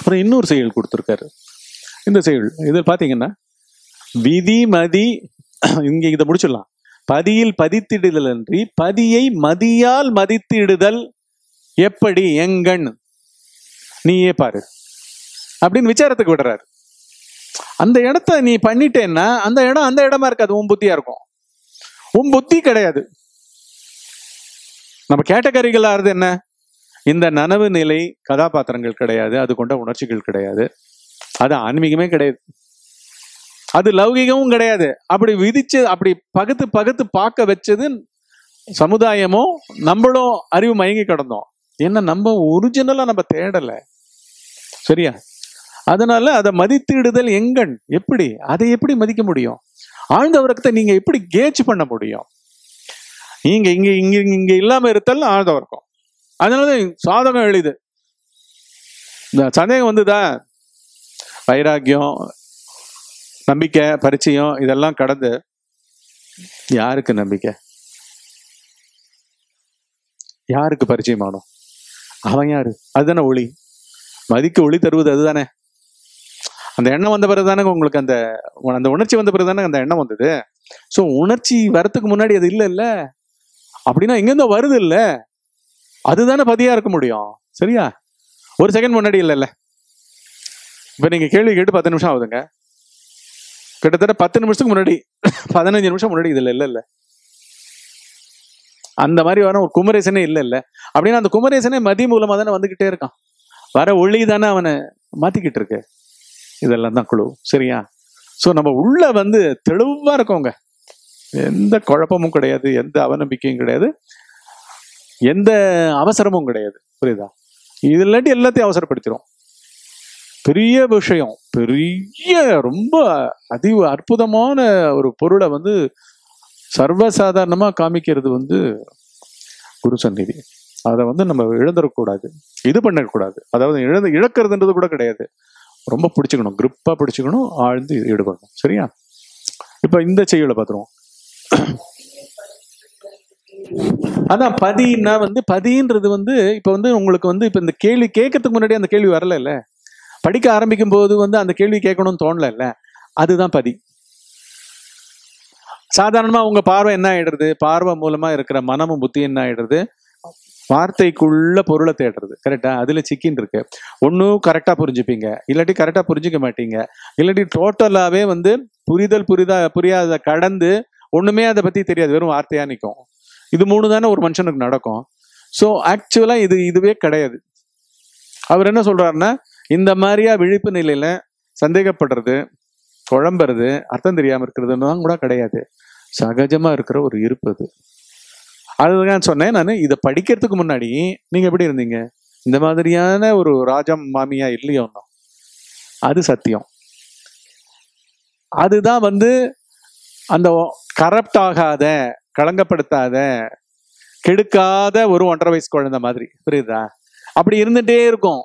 அப்புறம் இன்னொரு செயல் கொடுத்துருக்காரு இந்த செயல் இது பாத்தீங்கன்னா விதி மதி இங்க இதை முடிச்சிடலாம் பதியில் பதித்திடுதல் அன்றி பதியை மதியால் மதித்திடுதல் எப்படி எங்கண் நீயே பாரு அப்படின்னு விசாரத்துக்கு விடுறாரு அந்த இடத்த நீ பண்ணிட்டேன்னா அந்த இடம் அந்த இடமா இருக்காது உன் புத்தியா இருக்கும் உன் புத்தி கிடையாது நம்ம கேட்டகரிகள் ஆறுது என்ன இந்த நனவு நிலை கதாபாத்திரங்கள் கிடையாது அது கொண்ட உணர்ச்சிகள் கிடையாது அது ஆன்மீகமே கிடையாது அது லௌகிகமும் கிடையாது அப்படி விதிச்சு அப்படி பகுத்து பகுத்து பார்க்க வச்சது சமுதாயமோ நம்மளும் அறிவு மயங்கி கிடந்தோம் என்ன நம்ம ஒரிஜினலா நம்ம தேடல சரியா அதனால அதை மதித்திடுதல் எங்கண் எப்படி அதை எப்படி மதிக்க முடியும் ஆழ்ந்த உறக்கத்தை நீங்க எப்படி கேட்ச் பண்ண முடியும் நீங்க இங்க இங்க இங்க இல்லாம இருத்தல் ஆழ்ந்த உறக்கம் அதனாலதான் சாதகம் எளிது இந்த சந்தேகம் வந்துதா வைராக்கியம் நம்பிக்கை பரிச்சயம் இதெல்லாம் கடந்து யாருக்கு நம்பிக்கை யாருக்கு பரிச்சயமானோம் அவன் யாரு அதுதானே ஒளி மதிக்கு ஒளி தருவது அதுதானே அந்த எண்ணம் வந்த பிறகு தானே உங்களுக்கு அந்த அந்த உணர்ச்சி வந்த பிறகு தானே அந்த எண்ணம் வந்தது ஸோ உணர்ச்சி வரத்துக்கு முன்னாடி அது இல்லை இல்ல அப்படின்னா எங்கேருந்தோ வருது இல்ல அதுதானே பதியா இருக்க முடியும் சரியா ஒரு செகண்ட் முன்னாடி இல்லைல்ல இப்ப நீங்க கேள்வி கேட்டு பத்து நிமிஷம் ஆகுதுங்க கிட்டத்தட்ட பத்து நிமிஷத்துக்கு முன்னாடி பதினஞ்சு நிமிஷம் முன்னாடி இதுல இல்ல இல்ல அந்த மாதிரி வர ஒரு குமரேசனே இல்ல இல்ல அப்படின்னா அந்த குமரேசனே மதி மூலமா தானே வந்துகிட்டே இருக்கான் வர ஒளி தானே அவனை மாத்திக்கிட்டு இருக்கு இதெல்லாம் தான் குழு சரியா சோ நம்ம உள்ள வந்து தெளிவா இருக்கோங்க எந்த குழப்பமும் கிடையாது எந்த அவநம்பிக்கையும் கிடையாது எந்த அவசரமும் கிடையாது புரியுதா இது இல்லாட்டி எல்லாத்தையும் அவசரப்படுத்திடும் பெரிய விஷயம் பெரிய ரொம்ப அதி அற்புதமான ஒரு பொருளை வந்து சர்வசாதாரணமா காமிக்கிறது வந்து குரு சந்நிதி அதை வந்து நம்ம இழந்துடக்கூடாது இது பண்ணக்கூடாது அதாவது இழந்து இழக்கிறதுன்றது கூட கிடையாது ரொம்ப பிடிச்சுக்கணும் grip-ஆ பிடிச்சுக்கணும் ஆழ்ந்து ஈடுபடணும் சரியா இப்ப இந்த செய்யுளை பார்த்துருவோம் அதான் பதின்னா வந்து பதின்றது வந்து இப்ப வந்து உங்களுக்கு வந்து இப்ப இந்த கேள்வி கேட்கறதுக்கு முன்னாடி அந்த கேள்வி வரல இல்ல படிக்க ஆரம்பிக்கும் போது வந்து அந்த கேள்வி கேட்கணும்னு தோணல இல்ல அதுதான் பதி சாதாரணமா உங்க பார்வை என்ன ஆயிடுறது பார்வை மூலமா இருக்கிற மனமும் புத்தி என்ன ஆயிடுறது வார்த்தைக்குள்ள பொருளை தேடுறது கரெக்டா அதுல சிக்கின் இருக்கு ஒன்னும் கரெக்டா புரிஞ்சுப்பீங்க இல்லாட்டி கரெக்டா புரிஞ்சுக்க மாட்டீங்க இல்லாட்டி டோட்டலாவே வந்து புரிதல் புரிதா புரியாத கடந்து ஒண்ணுமே அதை பத்தி தெரியாது வெறும் வார்த்தையா நிற்கும் இது மூணு தானே ஒரு மனுஷனுக்கு நடக்கும் ஸோ ஆக்சுவலா இது இதுவே கிடையாது அவர் என்ன சொல்றாருன்னா இந்த மாதிரியா விழிப்பு நிலையில சந்தேகப்படுறது குழம்புறது அர்த்தம் தெரியாம இருக்கிறதுலாம் கூட கிடையாது சகஜமா இருக்கிற ஒரு இருப்பு அது அதுதான் சொன்னேன் நான் இதை படிக்கிறதுக்கு முன்னாடி நீங்க எப்படி இருந்தீங்க இந்த மாதிரியான ஒரு ராஜம் மாமியா இல்லையோ இன்னும். அது சத்தியம் அதுதான் வந்து அந்த கரப்ட் ஆகாத களங்கப்படுத்தாத கெடுக்காத ஒரு ஒன்றரை வயசு குழந்தை மாதிரி புரியுதா அப்படி இருந்துட்டே இருக்கும்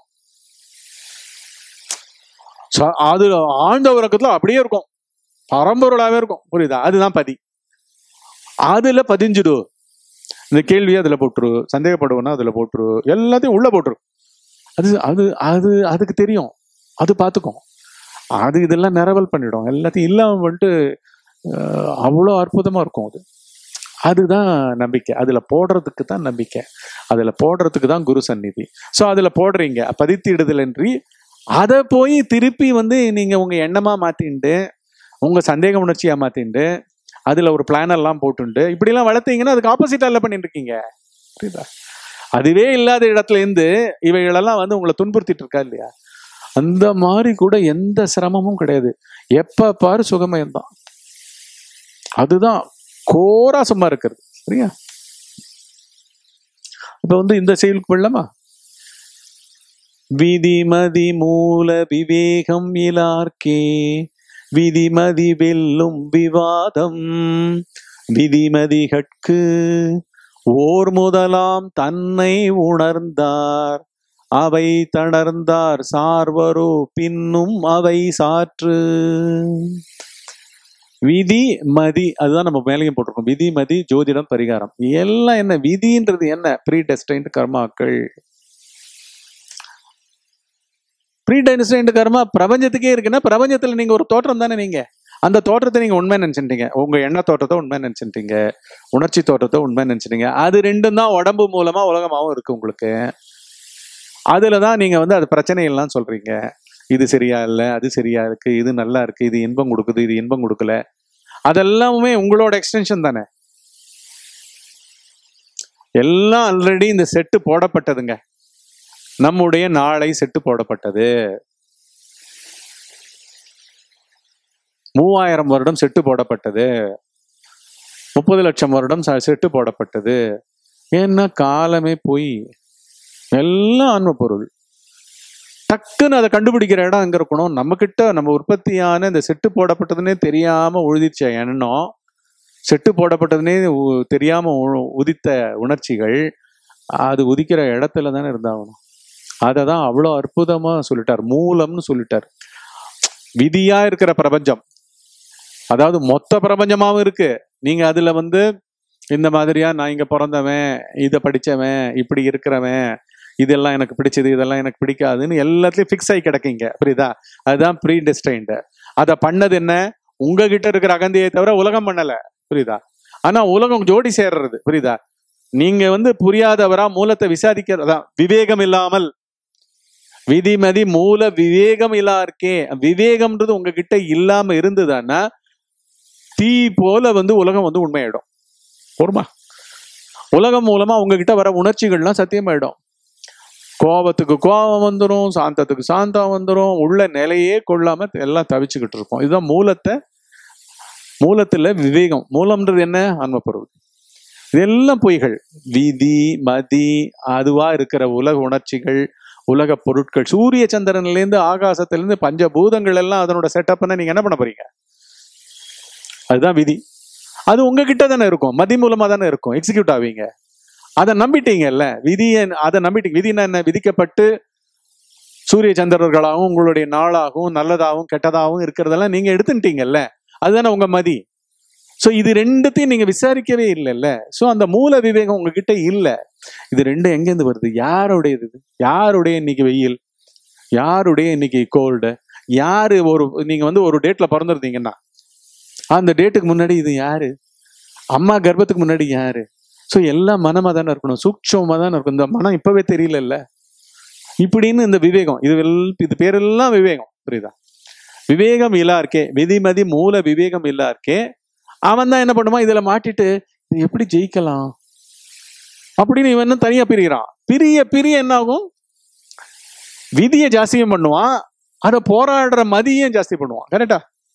ச- அது ஆழ்ந்த உறக்கத்துல அப்படியே இருக்கும் பரம்பொருளாவே இருக்கும் புரியுதா அதுதான் பதி அதுல பதிஞ்சிடு இந்த கேள்வியை அதுல போட்டுரு சந்தேகப்படுவோம்னா அதுல போட்டுரு எல்லாத்தையும் உள்ள போட்டுரு அது அது அது அதுக்கு தெரியும் அது பார்த்துக்கும் அது இதெல்லாம் நிரவல் பண்ணிடும் எல்லாத்தையும் இல்லாம வந்துட்டு அஹ், அவ்வளோ அற்புதமா இருக்கும் அது அதுதான் நம்பிக்கை அதுல போடுறதுக்கு தான் நம்பிக்கை அதுல போடுறதுக்கு தான் குரு சந்நிதி ஸோ அதுல போடுறீங்க பதித்திடுதல் என்று அதை போய் திருப்பி வந்து நீங்க உங்க எண்ணமா மாத்திண்டு உங்க சந்தேக உணர்ச்சியா மாத்திண்டு அதுல ஒரு பிளான் எல்லாம் போட்டுண்டு இப்படி எல்லாம் வளர்த்தீங்கன்னா அதுக்கு ஆப்போசிட்டா இல்லை பண்ணிட்டு இருக்கீங்க புரியுதா அதுவே இல்லாத இடத்துல இருந்து இவைகளெல்லாம் வந்து உங்களை துன்புறுத்திட்டு இருக்கா இல்லையா அந்த மாதிரி கூட எந்த சிரமமும் கிடையாது எப்ப பாரு சுகமயம்தான் அதுதான் கோரா சும்மா இருக்கிறது சரியா இப்ப வந்து இந்த செயலுக்கு வெள்ளமா விதிமதி மூல விவேகம் இலார்க்கே விதிமதி வெல்லும் விவாதம் விதிமதிகட்கு ஓர் முதலாம் தன்னை உணர்ந்தார் அவை தணர்ந்தார் சார்வரோ பின்னும் அவை சாற்று விதி மதி அதுதான் நம்ம மேலேயும் போட்டிருக்கோம் விதி மதி ஜோதிடம் பரிகாரம் எல்லாம் என்ன விதின்றது என்ன ப்ரீ டெஸ்டைன்ட் கர்மாக்கள் ப்ரீ டைனஸ்டைண்ட் கர்மா பிரபஞ்சத்துக்கே இருக்குன்னா பிரபஞ்சத்துல நீங்க ஒரு தோற்றம் தானே நீங்க அந்த தோற்றத்தை நீங்க உண்மை நினைச்சிட்டீங்க உங்க எண்ண தோற்றத்தை உண்மை நினைச்சிட்டீங்க உணர்ச்சி தோற்றத்தை உண்மை நினைச்சிட்டீங்க அது ரெண்டும் தான் உடம்பு மூலமா உலகமாவும் இருக்கு உங்களுக்கு அதுல தான் நீங்க வந்து அது பிரச்சனை எல்லாம் சொல்றீங்க இது சரியா இல்லை அது சரியா இருக்கு இது நல்லா இருக்கு இது இன்பம் கொடுக்குது இது இன்பம் கொடுக்கல அதெல்லாமே உங்களோட எக்ஸ்டென்ஷன் தானே எல்லாம் ஆல்ரெடி இந்த செட்டு போடப்பட்டதுங்க நம்முடைய நாளை செட்டு போடப்பட்டது மூவாயிரம் வருடம் செட்டு போடப்பட்டது முப்பது லட்சம் வருடம் ச- செட்டு போடப்பட்டது ஏன்னா காலமே போய் எல்லாம் ஆன்ம பொருள் டக்குன்னு அதை கண்டுபிடிக்கிற இடம் எங்க இருக்கணும் நம்ம கிட்ட நம்ம உற்பத்தியான இந்த செட்டு போடப்பட்டதுன்னே தெரியாம உழுதிச்ச எண்ணம் செட்டு போடப்பட்டதுன்னே உ- தெரியாம உ- உதித்த உணர்ச்சிகள் அது உதிக்கிற இடத்துல தானே இருந்தாகணும் அதை தான் அவ்வளோ அற்புதமா சொல்லிட்டார் மூலம்னு சொல்லிட்டார் விதியா இருக்கிற பிரபஞ்சம் அதாவது மொத்த பிரபஞ்சமாவும் இருக்கு நீங்க அதுல வந்து இந்த மாதிரியா நான் இங்க பிறந்தவன் இதை படிச்சவன் இப்படி இருக்கிறவன் இதெல்லாம் எனக்கு பிடிச்சது இதெல்லாம் எனக்கு பிடிக்காதுன்னு எல்லாத்துலயும் ஃபிக்ஸ் ஆகி கிடக்கீங்க புரியுதா அதுதான் ப்ரீ டெஸ்டைன்டு அதை பண்ணது என்ன உங்ககிட்ட இருக்கிற அகந்தியை தவிர உலகம் பண்ணல புரியுதா ஆனா உலகம் ஜோடி சேர்றது புரியுதா நீங்க வந்து புரியாதவரா மூலத்தை விசாரிக்கிறதா விவேகம் இல்லாமல் விதிமதி மூல விவேகம் இல்லா இருக்கே விவேகம்ன்றது உங்ககிட்ட இல்லாம இருந்ததுன்னா தீ போல வந்து உலகம் வந்து உண்மையாயிடும் போருமா உலகம் மூலமா உங்ககிட்ட வர உணர்ச்சிகள்லாம் சத்தியமாயிடும் கோபத்துக்கு கோபம் வந்துடும் சாந்தத்துக்கு சாந்தம் வந்துடும் உள்ள நிலையே கொள்ளாம எல்லாம் தவிச்சுக்கிட்டு இருப்போம் இதுதான் மூலத்தை மூலத்துல விவேகம் மூலம்ன்றது என்ன ஆன்ம பொருள் இதெல்லாம் பொய்கள் விதி மதி அதுவா இருக்கிற உலக உணர்ச்சிகள் உலக பொருட்கள் சூரிய சந்திரன்ல இருந்து ஆகாசத்துல இருந்து பஞ்சபூதங்கள் எல்லாம் அதனோட செட்டப்னா நீங்க என்ன பண்ண போறீங்க அதுதான் விதி அது உங்ககிட்ட தானே இருக்கும் மதி மூலமா தானே இருக்கும் எக்ஸிக்யூட் ஆவீங்க அதை நம்பிட்டீங்கல்ல விதியை அதை நம்பிட்டீங்க விதினா என்ன விதிக்கப்பட்டு சூரிய சந்திரர்களாகவும் உங்களுடைய நாளாகவும் நல்லதாகவும் கெட்டதாகவும் இருக்கிறதெல்லாம் நீங்க எடுத்துட்டீங்கல்ல அதுதானே உங்க மதி ஸோ இது ரெண்டுத்தையும் நீங்க விசாரிக்கவே இல்லைல்ல ஸோ அந்த மூல விவேகம் உங்ககிட்ட இல்லை இது ரெண்டும் எங்கேருந்து வருது யாருடையது இது யாருடைய இன்னைக்கு வெயில் யாருடைய இன்னைக்கு கோல்டு யாரு ஒரு நீங்க வந்து ஒரு டேட்ல பிறந்திருந்தீங்கன்னா அந்த டேட்டுக்கு முன்னாடி இது யாரு அம்மா கர்ப்பத்துக்கு முன்னாடி யாரு ஸோ எல்லாம் மனமா தானே இருக்கணும் சூட்சமா தானே இருக்கும் இந்த மனம் இப்பவே தெரியலல்ல இப்படின்னு இந்த விவேகம் இது வெல்- இது பேரெல்லாம் விவேகம் புரியுதா விவேகம் இல்லா இருக்கே விதிமதி மூல விவேகம் இல்லா இருக்கே அவன் தான் என்ன பண்ணுமா இதுல மாட்டிட்டு இது எப்படி ஜெயிக்கலாம் அப்படின்னு இவன் இன்னும் தனியா பிரிகிறான் பிரிய பிரிய என்ன ஆகும் விதியை ஜாஸ்தியும் பண்ணுவான் அதை போராடுற மதியம் ஜாஸ்தி பண்ணுவான் கரெக்டா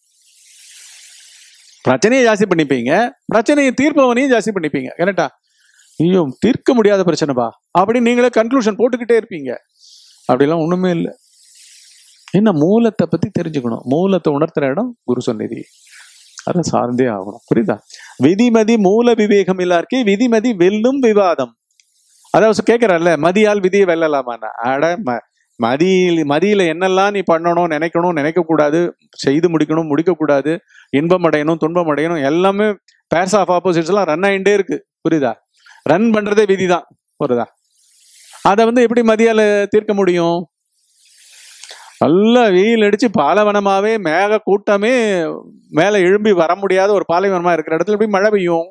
பிரச்சனையை ஜாஸ்தி பண்ணிப்பீங்க பிரச்சனையை தீர்ப்பவனையும் ஜாஸ்தி பண்ணிப்பீங்க கரெக்டா ஐயோ தீர்க்க முடியாத பிரச்சனைப்பா அப்படின்னு நீங்களே கன்க்ளூஷன் போட்டுக்கிட்டே இருப்பீங்க அப்படிலாம் ஒண்ணுமே இல்லை என்ன மூலத்தை பத்தி தெரிஞ்சுக்கணும் மூலத்தை உணர்த்துற இடம் குரு சந்நிதி அதை சார்ந்தே ஆகணும் புரியுதா விதிமதி மூல விவேகம் இல்லாருக்கே விதிமதி வெல்லும் விவாதம் அதாவது கேட்கறல்ல மதியால் விதியை வெல்லலாமான்னா அட ம- மதியில் மதியில என்னெல்லாம் நீ பண்ணணும் நினைக்கணும் நினைக்க கூடாது செய்து முடிக்கணும் முடிக்க கூடாது இன்பம் அடையணும் துன்பம் அடையணும் எல்லாமே பேர்ஸ் ஆஃப் ஆப்போசிட்ஸ் எல்லாம் ரன் ஆகிட்டே இருக்கு புரியுதா ரன் பண்றதே விதி தான் புரியுதா அதை வந்து எப்படி மதியால தீர்க்க முடியும் நல்லா வெயில் அடிச்சு பாலைவனமாவே மேக கூட்டமே மேல எழும்பி வர முடியாத ஒரு பாலைவனமா இருக்கிற இடத்துல எப்படி மழை பெய்யும்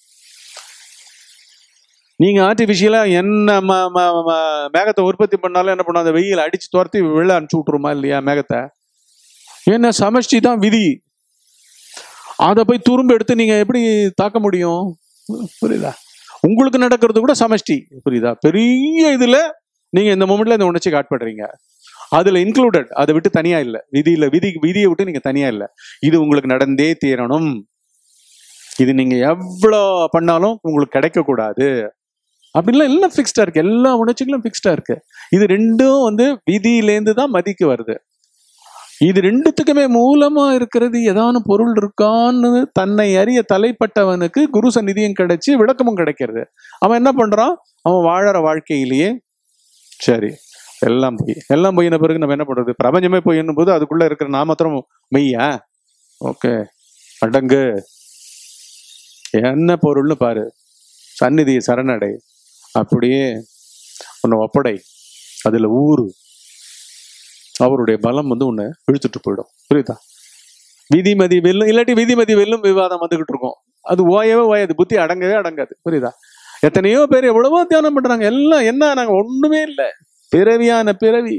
நீங்க ஆர்டிபிஷியலா என்ன ம- ம- ம- மேகத்தை உற்பத்தி பண்ணாலும் என்ன பண்ணும் அந்த வெயில் அடிச்சு துரத்தி வெளில அனுப்பிச்சு விட்டுருமா இல்லையா மேகத்தை என்ன சமஷ்டி தான் விதி அதை போய் துரும்பு எடுத்து நீங்க எப்படி தாக்க முடியும் புரியுதா உங்களுக்கு நடக்கிறது கூட சமஷ்டி புரியுதா பெரிய இதுல நீங்க இந்த மொமெண்ட்ல இந்த உணர்ச்சிக்கு ஆட்படுறீங்க அதுல இன்க்ளூடட் அதை விட்டு தனியா இல்ல விதியில விதி விதியை விட்டு நீங்க தனியா இல்ல இது உங்களுக்கு நடந்தே தீரணும் இது நீங்க எவ்வளவு பண்ணாலும் உங்களுக்கு கிடைக்க கூடாது அப்படிலாம் எல்லாம் ஃபிக்ஸ்டா இருக்கு எல்லா உணர்ச்சிகளும் ஃபிக்ஸ்டா இருக்கு இது ரெண்டும் வந்து விதியிலேருந்து தான் மதிக்கு வருது இது ரெண்டுத்துக்குமே மூலமா இருக்கிறது ஏதான பொருள் இருக்கான்னு தன்னை அறிய தலைப்பட்டவனுக்கு குரு சந்நிதியும் கிடைச்சு விளக்கமும் கிடைக்கிறது அவன் என்ன பண்றான் அவன் வாழற வாழ்க்கையிலேயே சரி எல்லாம் போய் எல்லாம் போயின பிறகு நம்ம என்ன பண்றது பிரபஞ்சமே போயின்னும் போது அதுக்குள்ள இருக்கிற நான் மாத்திரம் மெய்யா ஓகே அடங்கு என்ன பொருள்னு பாரு சந்நிதி சரணடை அப்படியே உன்னை ஒப்படை அதுல ஊரு அவருடைய பலம் வந்து உன்னை இழுத்துட்டு போயிடும் புரியுதா விதிமதி வெல்லும் இல்லாட்டி விதிமதி வெல்லும் விவாதம் வந்துகிட்டு இருக்கும் அது ஓயவே ஓயாது புத்தி அடங்கவே அடங்காது புரியுதா எத்தனையோ பேர் எவ்வளவோ தியானம் பண்றாங்க எல்லாம் என்ன நாங்க ஒண்ணுமே இல்லை பிறவியான பிறவி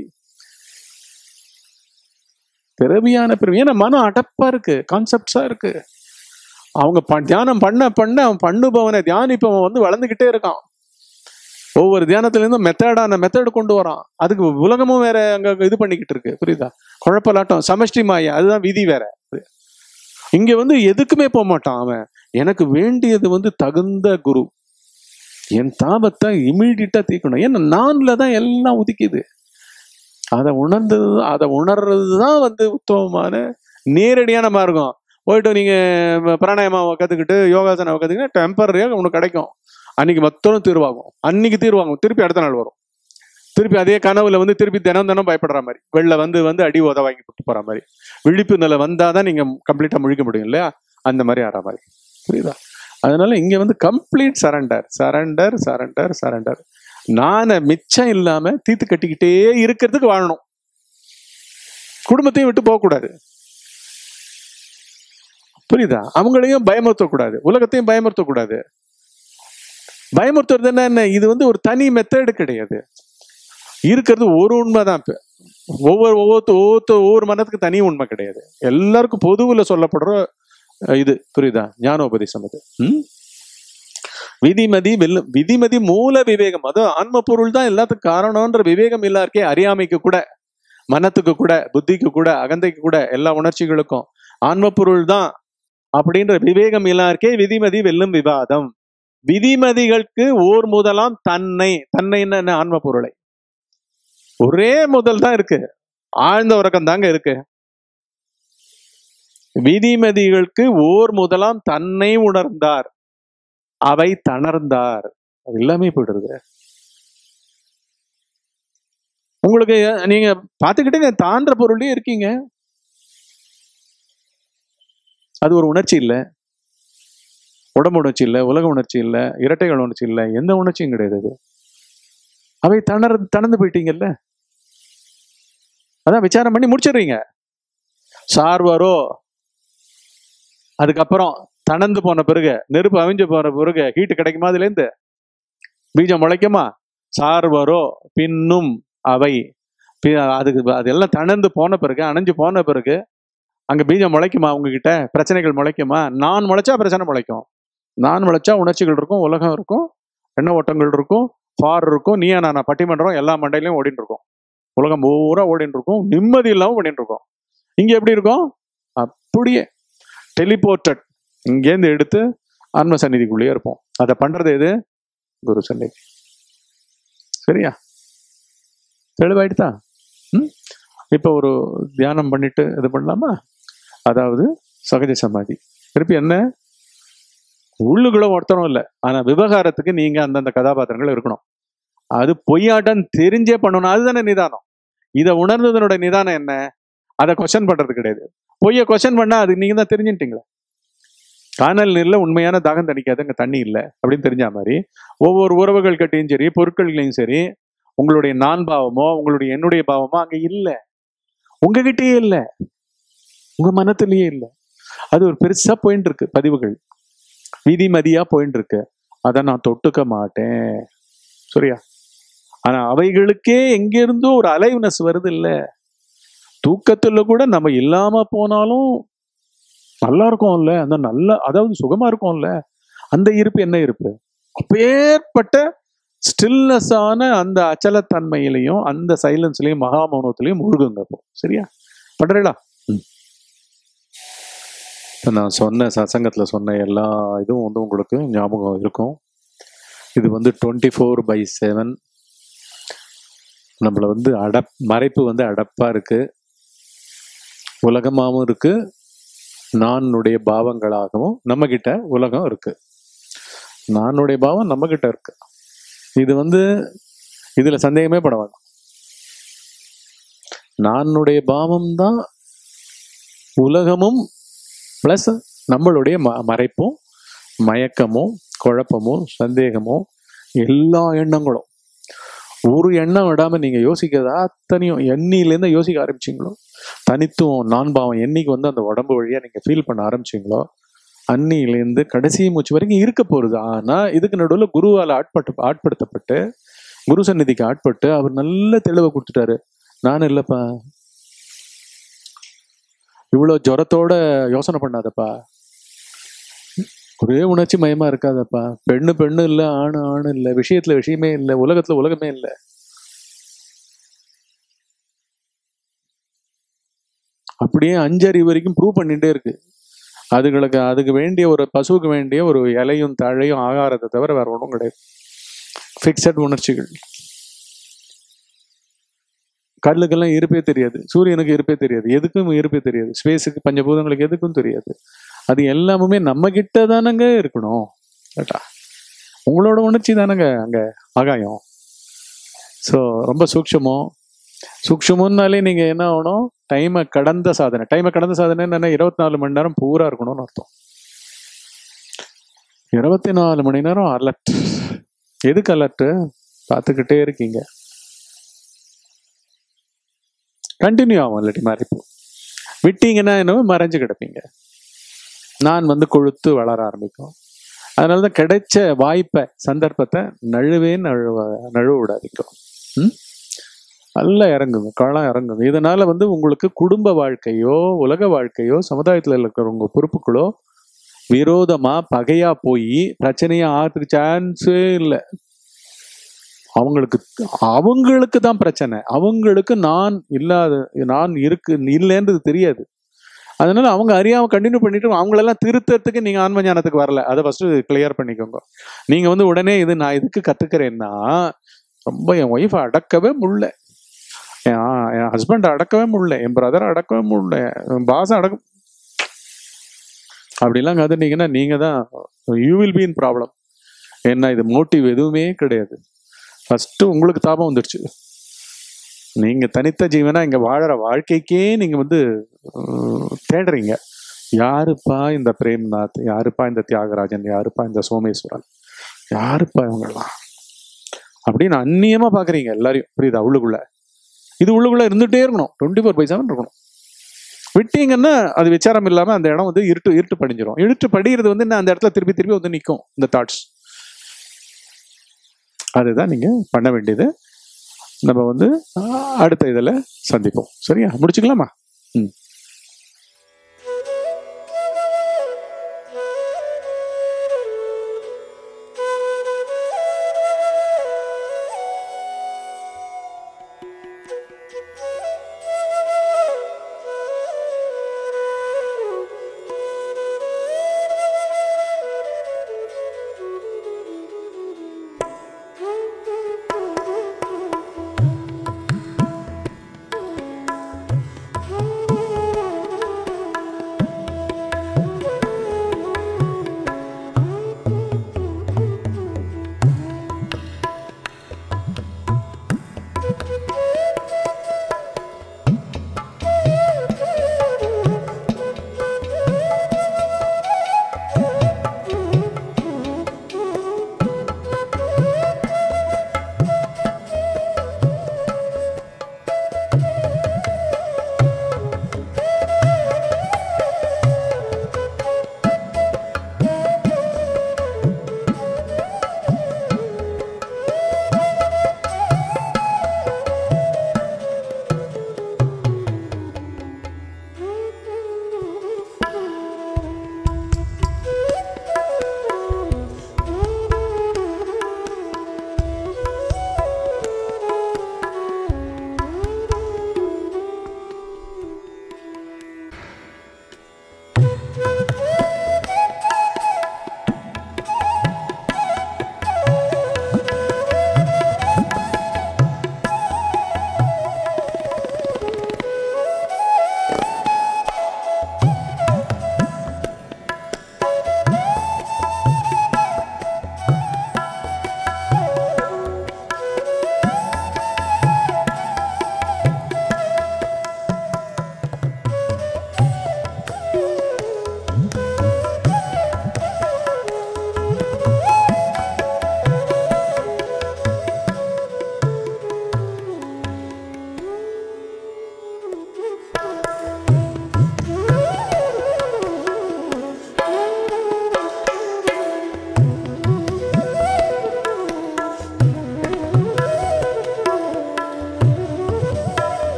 பிறவியான பிறவி ஏன்னா மனம் அடப்பா இருக்கு கான்செப்ட்ஸா இருக்கு அவங்க ப- தியானம் பண்ண பண்ண அவன் பண்ணுபவனை தியானிப்பவன் வந்து வளர்ந்துகிட்டே இருக்கான் ஒவ்வொரு தியானத்துல இருந்தும் மெத்தடான மெத்தட் கொண்டு வரான் அதுக்கு உலகமும் வேற அங்க இது பண்ணிக்கிட்டு இருக்கு புரியுதா குழப்பலாட்டம் சமஷ்டி மாயா அதுதான் விதி வேற இங்க வந்து எதுக்குமே போக மாட்டான் அவன் எனக்கு வேண்டியது வந்து தகுந்த குரு என் தாபத்தை இமீடியட்டா தீக்கணும் ஏன்னா நான்ல தான் எல்லாம் உதிக்குது அதை உணர்ந்தது அதை உணர்றது தான் வந்து உத்தமமான நேரடியான மார்க்கம் போயிட்டு நீங்க பிராணாயமாவை கத்துக்கிட்டு யோகாசனாவை கத்துக்கிட்டு டெம்பரரியாக உனக்கு கிடைக்கும் அன்னைக்கு மொத்தம் தீர்வாகும் அன்னைக்கு தீர்வாகும் திருப்பி அடுத்த நாள் வரும் திருப்பி அதே கனவுல வந்து திருப்பி தினம் தினம் பயப்படுற மாதிரி வெளில வந்து வந்து அடி உத வாங்கி போட்டு போற மாதிரி விழிப்பு நிலை வந்தாதான் நீங்க கம்ப்ளீட்டா முழிக்க முடியும் இல்லையா அந்த மாதிரி ஆற மாதிரி புரியுதா அதனால இங்க வந்து complete surrender surrender surrender surrender நானை மிச்சம் இல்லாம தீத்து கட்டிக்கிட்டே இருக்கிறதுக்கு வாழணும் குடும்பத்தையும் விட்டு போகக்கூடாது புரியுதா அவங்களையும் பயமுறுத்தக்கூடாது உலகத்தையும் பயமுறுத்தக்கூடாது பயமுறுத்துறது என்ன என்ன இது வந்து ஒரு தனி மெத்தடு கிடையாது இருக்கிறது ஒரு உண்மைதான் இப்ப. ஒவ்வொரு ஒவ்வொரு ஒவ்வொரு ஒவ்வொரு மனத்துக்கு தனி உண்மை கிடையாது எல்லாருக்கும் பொதுவில் சொல்லப்படுற அஹ், இது புரியுதா ஞானோபதேசம் அது ம்? விதிமதி வெல்லும் விதிமதி மூல விவேகம் அது ஆன்ம பொருள் தான் எல்லாத்துக்கும் காரணம்ன்ற விவேகம் எல்லாருக்கே அறியாமைக்கு கூட மனத்துக்கு கூட புத்திக்கு கூட அகந்தைக்கு கூட எல்லா உணர்ச்சிகளுக்கும் ஆன்ம பொருள் தான் அப்படின்ற விவேகம் எல்லாருக்கே விதிமதி வெல்லும் விவாதம் விதிமதிகளுக்கு ஓர் முதலாம் தன்னை தன்னைன்னு என்ன ஆன்ம பொருளை ஒரே முதல் தான் இருக்கு ஆழ்ந்த உறக்கம் தாங்க இருக்கு விதிமதிகளுக்கு ஓர் முதலாம் தன்னை உணர்ந்தார் அவை தணர்ந்தார் அது எல்லாமே போயிடுது உங்களுக்கு நீங்க பாத்துக்கிட்டே தான்ற பொருளே இருக்கீங்க அது ஒரு உணர்ச்சி இல்ல உடம்பு உணர்ச்சி இல்ல உலக உணர்ச்சி இல்ல இரட்டைகள் உணர்ச்சி இல்ல எந்த உணர்ச்சியும் கிடையாது அது அவை தணர் தணர்ந்து போயிட்டீங்கல்ல அதான் விசாரம் பண்ணி முடிச்சிடுறீங்க சார்வாரோ அதுக்கப்புறம் தணந்து போன பிறகு நெருப்பு அவிஞ்சு போன பிறகு ஹீட்டு கிடைக்குமா அதுல இருந்து பீஜம் முளைக்குமா சார்வரோ பின்னும் அவை பி- அதுக்கு அதெல்லாம் தணந்து போன பிறகு அணைஞ்சு போன பிறகு அங்க பீஜம் முளைக்குமா உங்ககிட்ட பிரச்சனைகள் முளைக்குமா நான் முளைச்சா பிரச்சனை முளைக்கும் நான் முளைச்சா உணர்ச்சிகள் இருக்கும் உலகம் இருக்கும் எண்ண ஓட்டங்கள் இருக்கும் ஃபார் இருக்கும் நீயா நான் பட்டிமன்றம் எல்லா மண்டையிலையும் ஓடிட்டு இருக்கும் உலகம் பூரா ஓடிட்டு இருக்கும் நிம்மதி இல்லாம ஓடிட்டு இருக்கும் இங்க எப்படி இருக்கும் அப்படியே டெலிபோர்ட்டட் இங்கேருந்து எடுத்து ஆன்ம சந்நிதிக்குள்ளேயே இருப்போம் அதை பண்றது எது குரு சந்நிதி சரியா தெளிவாயிடுதா ம் இப்போ ஒரு தியானம் பண்ணிட்டு இது பண்ணலாமா அதாவது சகஜ சமாதி திருப்பி என்ன உள்ளுக்குள்ள ஒருத்தரும் இல்லை ஆனா விவகாரத்துக்கு நீங்க அந்தந்த கதாபாத்திரங்கள் இருக்கணும் அது பொய்யாட்டம் தெரிஞ்சே பண்ணணும் அதுதானே நிதானம் இதை உணர்ந்ததனோட நிதானம் என்ன அதை கொஸ்டின் பண்றது கிடையாது பொய்யை கொஸ்டின் பண்ணா அது நீங்க தான் தெரிஞ்சுட்டீங்களா காணல் நீர்ல உண்மையான தாகம் தணிக்காது அங்க தண்ணி இல்லை அப்படின்னு தெரிஞ்ச மாதிரி ஒவ்வொரு உறவுகள் கட்டியும் சரி பொருட்கள்லையும் சரி உங்களுடைய நான் பாவமோ உங்களுடைய என்னுடைய பாவமோ அங்க இல்ல உங்ககிட்டயே இல்ல உங்க மனத்திலேயே இல்ல அது ஒரு பெருசா போயிட்டு இருக்கு பதிவுகள் விதி மதியா போயிட்டு இருக்கு அதை நான் தொட்டுக்க மாட்டேன் சரியா ஆனா அவைகளுக்கே எங்க இருந்தோ ஒரு அலைவ்னஸ் வருது இல்ல தூக்கத்துல கூட நம்ம இல்லாம போனாலும் நல்லா இருக்கும்ல அந்த நல்ல அதாவது சுகமா இருக்கும்ல அந்த இருப்பு என்ன இருப்பு அப்பேற்பட்ட ஸ்டில்னஸ் ஆன அந்த அச்சலத்தன்மையிலையும் அந்த சைலன்ஸ்லயும் மகாமௌனத்திலையும் முழுகுங்க அப்போ சரியா பண்றீங்களா இப்போ நான் சொன்ன சசங்கத்தில் சொன்ன எல்லா இதுவும் வந்து உங்களுக்கு ஞாபகம் இருக்கும் இது வந்து டுவெண்ட்டி ஃபோர் பை செவன் நம்மளை வந்து அடப் மறைப்பு வந்து அடப்பா இருக்கு உலகமாகவும் இருக்கு நானுடைய பாவங்களாகவும் நம்ம கிட்ட உலகம் இருக்கு நானுடைய பாவம் நம்ம கிட்ட இருக்கு இது வந்து இதுல சந்தேகமே பட வேண்டாம் நானுடைய பாவம் தான் உலகமும் பிளஸ் நம்மளுடைய ம மறைப்பும் மயக்கமும் குழப்பமும் சந்தேகமும் எல்லா எண்ணங்களும் ஒரு எண்ணம் விடாம நீங்க யோசிக்கிறதா அத்தனையும் எண்ணிலேருந்து யோசிக்க ஆரம்பிச்சீங்களோ தனித்துவம் நான் பாவம் என்னைக்கு வந்து அந்த உடம்பு வழியா நீங்க ஃபீல் பண்ண ஆரம்பிச்சீங்களோ அன்னியிலேருந்து கடைசி மூச்சு வரைக்கும் இருக்க போறது ஆனா இதுக்கு நடுவுல குருவால ஆட்பட்டு ஆட்படுத்தப்பட்டு குரு சந்நிதிக்கு ஆட்பட்டு அவர் நல்ல தெளிவை கொடுத்துட்டாரு நான் இல்லப்பா இவ்வளவு ஜுரத்தோட யோசனை பண்ணாதப்பா ஒரே உணர்ச்சி மயமா இருக்காதப்பா பெண்ணு பெண்ணு இல்ல ஆணு ஆணு இல்ல விஷயத்துல விஷயமே இல்ல உலகத்துல உலகமே இல்ல அப்படியே அஞ்சறிவு வரைக்கும் ப்ரூவ் பண்ணிட்டே இருக்கு அதுகளுக்கு அதுக்கு வேண்டிய ஒரு பசுவுக்கு வேண்டிய ஒரு இலையும் தழையும் ஆகாரத்தை தவிர வேற ஒன்றும் கிடையாது ஃபிக்ஸட் உணர்ச்சிகள் கல்லுக்கெல்லாம் இருப்பே தெரியாது சூரியனுக்கு இருப்பே தெரியாது எதுக்கும் இருப்பே தெரியாது ஸ்பேஸுக்கு பஞ்சபூதங்களுக்கு எதுக்கும் தெரியாது அது எல்லாமுமே நம்ம கிட்ட தானங்க இருக்கணும் கேட்டா உங்களோட உணர்ச்சி தானங்க அங்க ஆகாயம் ஸோ ரொம்ப சூக்ஷமம் சூக்ஷமம்னாலே நீங்க என்ன ஆகணும் டைமை கடந்த சாதனை டைமை கடந்த சாதனை என்ன இருபத்தி நாலு மணி நேரம் பூரா இருக்கணும்னு அர்த்தம் இருபத்தி நாலு மணி நேரம் அலர்ட் எதுக்கு அலர்ட் பார்த்துக்கிட்டே இருக்கீங்க கண்டினியூ ஆகும் இல்லாட்டி மறைப்பு விட்டீங்கன்னா என்ன மறைஞ்சு கிடப்பீங்க நான் வந்து கொழுத்து வளர ஆரம்பிக்கும் அதனால தான் கிடைச்ச வாய்ப்பை சந்தர்ப்பத்தை நழுவே நழுவ நழுவ விடாதீங்க ம் நல்லா இறங்குங்க களம் இறங்குங்க இதனால வந்து உங்களுக்கு குடும்ப வாழ்க்கையோ உலக வாழ்க்கையோ சமுதாயத்தில் இருக்கிற உங்க பொறுப்புகளோ விரோதமா பகையா போய் பிரச்சனையா ஆகிறதுக்கு சான்ஸே இல்லை அவங்களுக்கு அவங்களுக்கு தான் பிரச்சனை அவங்களுக்கு நான் இல்லாத நான் இருக்கு இல்லைன்றது தெரியாது அதனால அவங்க அறியாம கண்டினியூ பண்ணிட்டு அவங்களெல்லாம் திருத்தறதுக்கு நீங்க ஆன்ம ஞானத்துக்கு வரல அதை ஃபர்ஸ்ட் கிளியர் பண்ணிக்கோங்க நீங்க வந்து உடனே இது நான் இதுக்கு கத்துக்கிறேன்னா ரொம்ப என் ஒய்ஃபை அடக்கவே முடியல என் ஆ- என் ஹஸ்பண்ட் அடக்கவே முடியல என் பிரதரை அடக்கவே முடியல என் பாஸ் அடக்க அப்படிலாம் கத்துனீங்கன்னா நீங்க தான் you will be in problem என்ன இது மோட்டிவ் எதுவுமே கிடையாது ஃபர்ஸ்ட் உங்களுக்கு தாபம் வந்துடுச்சு நீங்க தனித்த ஜீவனா இங்க வாழற வாழ்க்கைக்கே நீங்க வந்து அஹ், தேடுறீங்க யாருப்பா இந்த பிரேம்நாத் யாருப்பா இந்த தியாகராஜன் யாருப்பா இந்த சோமேஸ்வரன் யாருப்பா இவங்கெல்லாம் அப்படின்னு அந்நியமா பாக்குறீங்க எல்லாரையும் புரியுதா உள்ளுக்குள்ள இது உள்ளுக்குள்ள இருந்துட்டே இருக்கணும் டுவெண்ட்டி ஃபோர் பை செவன் இருக்கணும் விட்டீங்கன்னா அது விசாரம் இல்லாம அந்த இடம் வந்து இருட்டு இருட்டு படிஞ்சிடும் இருட்டு படிக்கிறது வந்து என்ன அந்த இடத்துல திருப்பி திருப்பி வந்து நிற்கும் இந்த தாட்ஸ் அதுதான் நீங்க பண்ண வேண்டியது நம்ம வந்து ஆஹ், அடுத்த இதில் சந்திப்போம் சரியா முடிச்சுக்கலாமா ம்